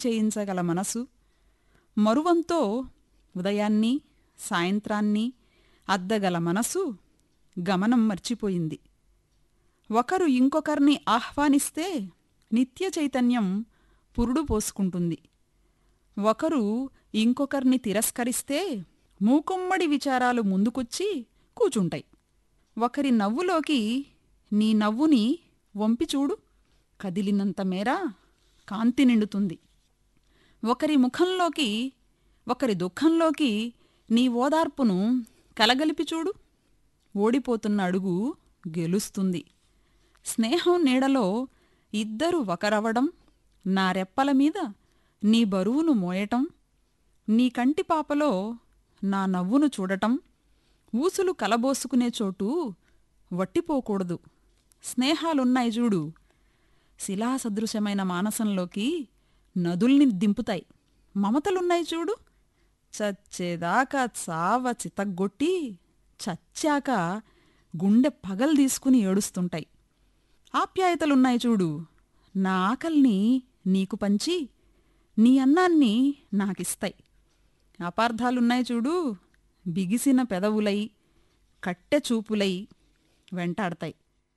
చేయించగల మనసు మరువంతో ఉదయాన్ని సాయంత్రాన్ని అద్దగల మనసు గమనం మర్చిపోయింది ఒకరు ఇంకొకరిని ఆహ్వానిస్తే నిత్య చైతన్యం పురుడు పోసుకుంటుంది ఒకరు ఇంకొకరిని తిరస్కరిస్తే మూకుమ్మడి విచారాలు ముందుకొచ్చి కూచుంటాయి ఒకరి నవ్వులోకి నీ నవ్వుని వంపి చూడు కదిలినంత మేర కాంతి నిండుతుంది ఒకరి ముఖంలోకి ఒకరి దుఃఖంలోకి నీ ఓదార్పును కలగలిపి చూడు ఓడిపోతున్న అడుగు గెలుస్తుంది స్నేహం నీడలో ఇద్దరు ఒకరవడం నా రెప్పల మీద నీ బరువును మోయటం నీ కంటి పాపలో నా నవ్వును చూడటం ఊసులు కలబోసుకునే చోటు వట్టిపోకూడదు స్నేహాలున్నాయి చూడు శిలాసదృశమైన మానసంలోకి నదుల్ని దింపుతాయి మమతలున్నాయి చూడు చచ్చేదాకా చావ చితగ్గొట్టి చచ్చాక గుండె పగలు తీసుకుని ఏడుస్తుంటాయి ఆప్యాయతలున్నాయి చూడు నా ఆకల్ని నీకు పంచి నీ అన్నాన్ని నాకిస్తాయి అపార్థాలున్నాయి చూడు బిగిసిన పెదవులై కట్టె చూపులై వెంటాడతాయి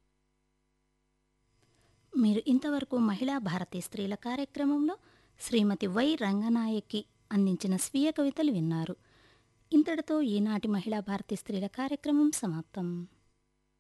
మీరు ఇంతవరకు మహిళా భారతీయ స్త్రీల కార్యక్రమంలో శ్రీమతి వై రంగనాయకి అందించిన స్వీయ కవితలు విన్నారు ఇంతటితో ఈనాటి మహిళా భారతీయ స్త్రీల కార్యక్రమం సమాప్తం